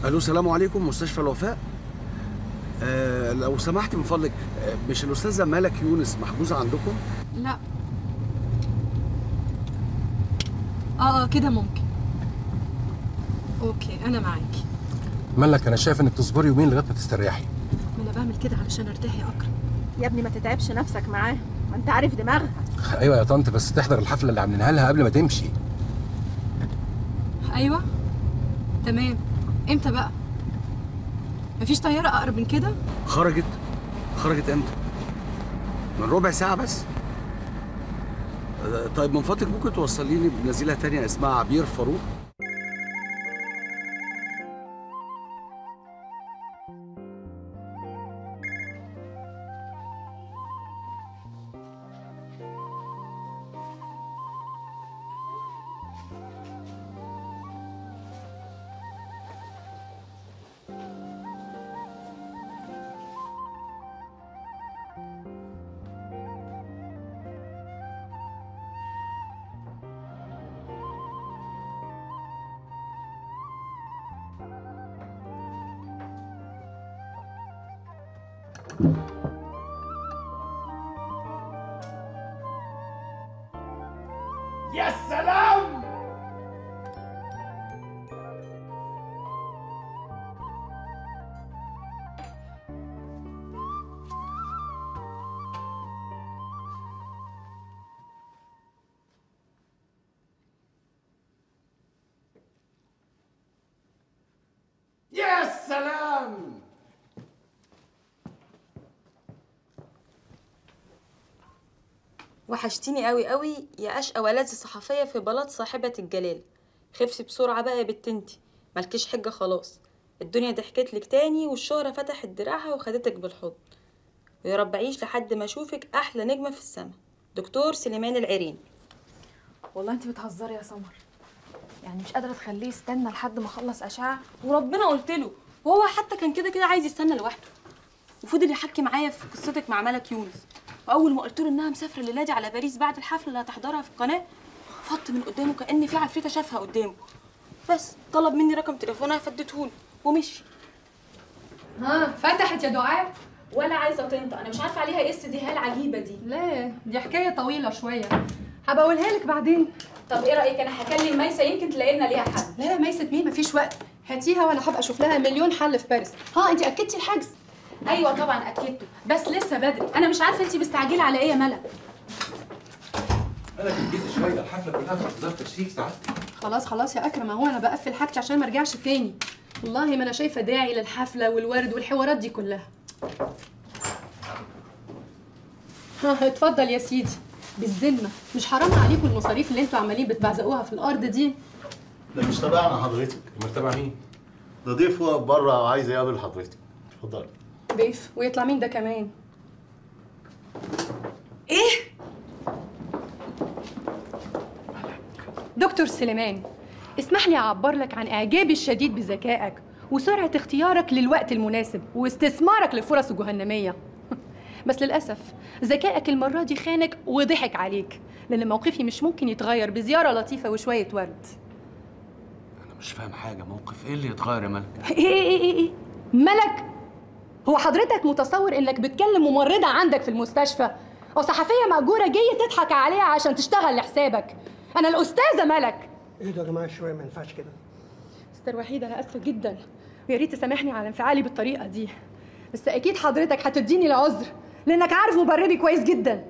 الو السلام عليكم مستشفى الوفاء آه لو سمحت من فضلك آه مش الاستاذه ملك يونس محجوزه عندكم لا اه اه كده ممكن اوكي انا معاكي مالك انا شايف انك تصبري يومين لغايه ما تستريحي ما انا بعمل كده علشان ارتاح يا اكرم يا ابني ما تتعبش نفسك معاه ما انت عارف دماغها ايوه يا طنط بس تحضر الحفله اللي عاملينها لها قبل ما تمشي ايوه تمام امتى بقى مفيش طياره اقرب من كده خرجت خرجت امتى من ربع ساعه بس آه طيب من فضلك ممكن توصليني بنزيله تانية اسمها عبير فاروق يا سلام يا سلام وحشتيني قوي قوي يا اشقى ولاد الصحفيه في بلاط صاحبه الجلال خفسي بسرعه بقى يا بت انتي مالكيش حجه خلاص الدنيا ضحكت لك تاني والشهره فتحت دراعها وخدتك بالحضن ويا رب عيش لحد ما اشوفك احلى نجمه في السما دكتور سليمان العرين والله انت بتهزري يا سمر يعني مش قادره تخليه يستنى لحد ما اخلص اشعه وربنا قلت له وهو حتى كان كده كده عايز يستنى لوحده وفضل يحكي معايا في قصتك مع ملك يونس واول ما قلت له انها مسافره الليله دي على باريس بعد الحفله اللي هتحضرها في القناه فط من قدامه كان في عفريته شافها قدامه بس طلب مني رقم تليفونها فديته له ومشي ها فتحت يا دعاء ولا عايزه تنطق انا مش عارفه عليها ايه السديهه العجيبه دي لا دي حكايه طويله شويه هبقى اقولها لك بعدين طب ايه رايك انا هكلم ميسه يمكن تلاقي لنا ليها حل لا لا ميسة مين مفيش وقت هاتيها وانا هبقى اشوف لها مليون حل في باريس ها انت اكدتي الحجز ايوه طبعا اكدته بس لسه بدري انا مش عارفه انت مستعجله على ايه يا ملك مالك انجزي شويه الحفله كلها في انتظار تشريك سعادتك خلاص خلاص يا اكرم اهو انا بقفل حاجتي عشان ما ارجعش تاني والله ما انا شايفه داعي للحفله والورد والحوارات دي كلها ها اتفضل يا سيدي بالذمه مش حرام عليكم المصاريف اللي انتوا عمالين بتبعزقوها في الارض دي ده مش تبعنا حضرتك امال تبع مين؟ ده ضيف واقف بره وعايز يقابل حضرتك اتفضلي ضيف ويطلع مين ده كمان ايه دكتور سليمان اسمح لي اعبر لك عن اعجابي الشديد بذكائك وسرعه اختيارك للوقت المناسب واستثمارك للفرص الجهنميه بس للاسف ذكائك المره دي خانك وضحك عليك لان موقفي مش ممكن يتغير بزياره لطيفه وشويه ورد انا مش فاهم حاجه موقف ايه اللي يتغير يا ملك ايه ايه ايه ايه ايه ملك هو حضرتك متصور انك بتكلم ممرضه عندك في المستشفى او صحفيه مأجوره جايه تضحك عليها عشان تشتغل لحسابك انا الاستاذه ملك ايه ده يا جماعه شويه ما ينفعش كده مستر وحيد انا اسفه جدا ويا ريت تسامحني على انفعالي بالطريقه دي بس اكيد حضرتك هتديني العذر لانك عارف مبرري كويس جدا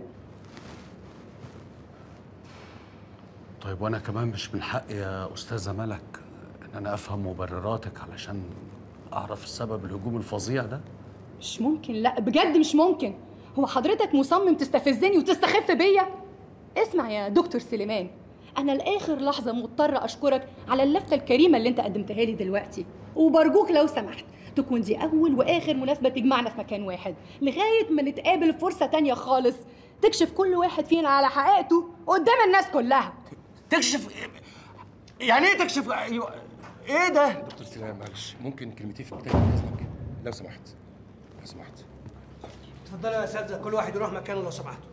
طيب وانا كمان مش من حقي يا استاذه ملك ان انا افهم مبرراتك علشان اعرف السبب الهجوم الفظيع ده مش ممكن لا بجد مش ممكن هو حضرتك مصمم تستفزني وتستخف بيا اسمع يا دكتور سليمان انا لاخر لحظه مضطره اشكرك على اللفته الكريمه اللي انت قدمتها لي دلوقتي وبرجوك لو سمحت تكون دي اول واخر مناسبه تجمعنا في مكان واحد لغايه ما نتقابل فرصه تانية خالص تكشف كل واحد فينا على حقيقته قدام الناس كلها تكشف يعني ايه تكشف ايوه ايه ده دكتور سليمان معلش ممكن كلمتين في الكتاب بعد اذنك لو سمحت لو سمحت اتفضلوا يا اساتذه كل واحد يروح مكانه لو سمحتوا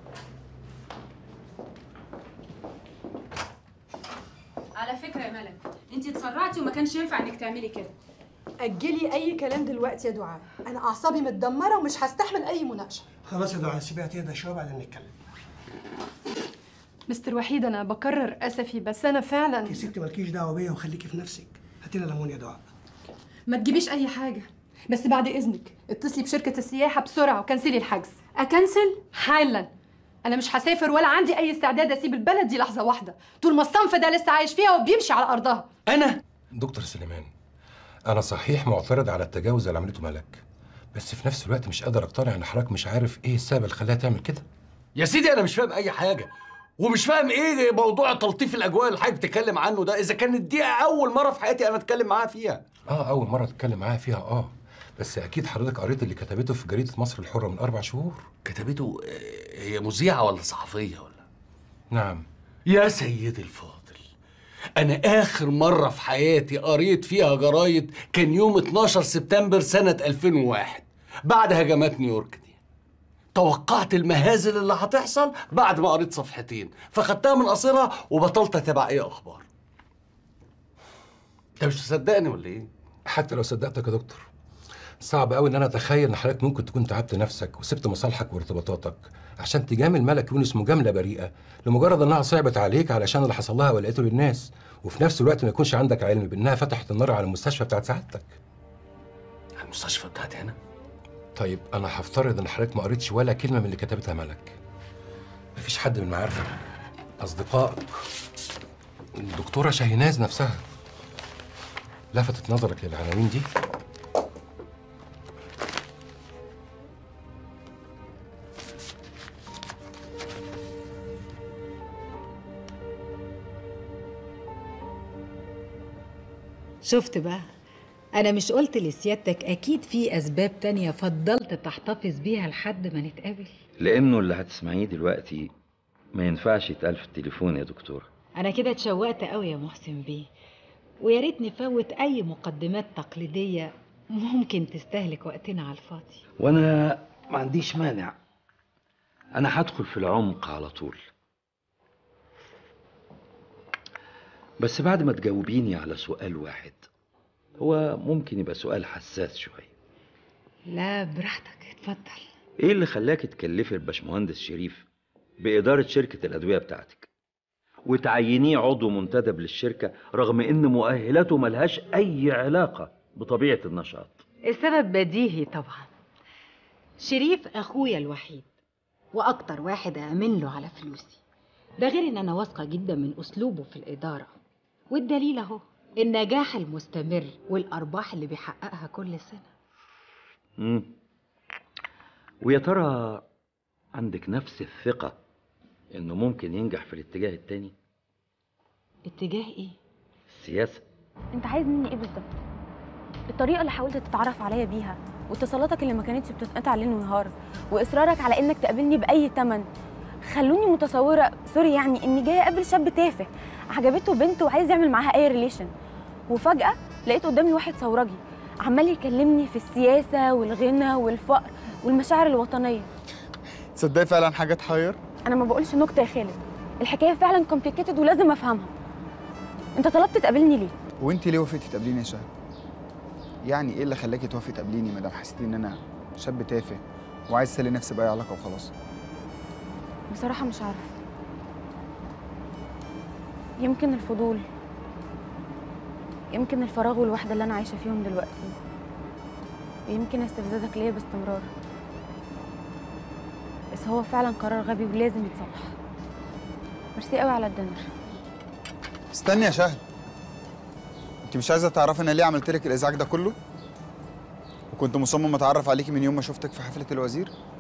على فكره يا ملك انت اتسرعتي وما كانش ينفع انك تعملي كده اجلي اي كلام دلوقتي يا دعاء انا اعصابي متدمره ومش هستحمل اي مناقشه خلاص يا دعاء سيبيها تهدى شويه بعدين نتكلم مستر وحيد انا بكرر اسفي بس انا فعلا يا ستي مالكيش دعوه بيا وخليكي في نفسك هاتي لنا ليمون يا دعاء ما تجيبيش اي حاجه بس بعد اذنك اتصلي بشركه السياحه بسرعه وكنسلي الحجز اكنسل حالا انا مش هسافر ولا عندي اي استعداد اسيب البلد دي لحظه واحده طول ما الصنف ده لسه عايش فيها وبيمشي على ارضها انا دكتور سليمان انا صحيح معترض على التجاوز اللي عملته ملك بس في نفس الوقت مش قادر اقتنع ان حضرتك مش عارف ايه السبب اللي خلاها تعمل كده يا سيدي انا مش فاهم اي حاجه ومش فاهم ايه موضوع تلطيف الاجواء اللي حضرتك بتتكلم عنه ده اذا كانت دي اول مره في حياتي انا اتكلم معاها فيها اه اول مره تتكلم معاها فيها اه بس اكيد حضرتك قريت اللي كتبته في جريده مصر الحره من اربع شهور كتبته آه، هي مذيعه ولا صحفيه ولا نعم يا سيدي الفاضل أنا آخر مرة في حياتي قريت فيها جرايد كان يوم 12 سبتمبر سنة 2001 بعد هجمات نيويورك دي توقعت المهازل اللي هتحصل بعد ما قريت صفحتين فخدتها من قصيرها وبطلت أتابع أي أخبار أنت مش مصدقني ولا إيه؟ حتى لو صدقتك يا دكتور صعب قوي ان انا اتخيل ان حضرتك ممكن تكون تعبت نفسك وسبت مصالحك وارتباطاتك عشان تجامل ملك يونس مجامله بريئه لمجرد انها صعبت عليك علشان اللي حصل لها ولقيته للناس وفي نفس الوقت ما يكونش عندك علم بانها فتحت النار على المستشفى بتاعت سعادتك المستشفى بتاعتي هنا طيب انا هفترض ان حضرتك ما قريتش ولا كلمه من اللي كتبتها ملك مفيش حد من معارفك اصدقائك الدكتوره شاهيناز نفسها لفتت نظرك للعناوين دي شفت بقى أنا مش قلت لسيادتك أكيد في أسباب تانية فضلت تحتفظ بيها لحد ما نتقابل لانه اللي هتسمعيه دلوقتي ما ينفعش يتقال في التليفون يا دكتوره أنا كده اتشوقت قوي يا محسن بيه ويا ريت نفوت أي مقدمات تقليدية ممكن تستهلك وقتنا على الفاضي وانا ما عنديش مانع انا هدخل في العمق على طول بس بعد ما تجاوبيني على سؤال واحد هو ممكن يبقى سؤال حساس شويه لا براحتك اتفضل ايه اللي خلاك تكلفي الباشمهندس شريف بإدارة شركة الأدوية بتاعتك وتعينيه عضو منتدب للشركة رغم إن مؤهلاته ملهاش أي علاقة بطبيعة النشاط السبب بديهي طبعا شريف أخويا الوحيد وأكتر واحد أأمن له على فلوسي ده غير إن أنا واثقة جدا من أسلوبه في الإدارة والدليل أهو النجاح المستمر والأرباح اللي بيحققها كل سنة مم. ويا ترى عندك نفس الثقة إنه ممكن ينجح في الاتجاه التاني اتجاه إيه؟ السياسة انت عايز مني ايه بالظبط الطريقه اللي حاولت تتعرف عليا بيها واتصالاتك اللي ما كانتش بتتقطع ليل ونهار واصرارك على انك تقابلني باي تمن خلوني متصوره سوري يعني اني جايه اقابل شاب تافه عجبته بنت وعايز يعمل معاها اي ريليشن وفجاه لقيت قدامي واحد ثورجي عمال يكلمني في السياسه والغنى والفقر والمشاعر الوطنيه تصدقي فعلا حاجه تحير انا ما بقولش نكته يا خالد الحكايه فعلا كومبليكيتد ولازم افهمها انت طلبت تقابلني ليه وانت ليه وافقتي تقابليني يا شهد يعني ايه اللي خلاكي توافقي تقابليني ما دام حسيتي ان انا شاب تافه وعايز اسلي نفسي باي علاقه وخلاص بصراحة مش عارفة يمكن الفضول يمكن الفراغ والوحدة اللي أنا عايشة فيهم دلوقتي ويمكن استفزازك ليا باستمرار بس هو فعلا قرار غبي ولازم يتصلح ميرسي قوي على الدنر استني يا شهد انت مش عايزه تعرفي انا ليه عملت لك الازعاج ده كله وكنت مصمم اتعرف عليكي من يوم ما شفتك في حفله الوزير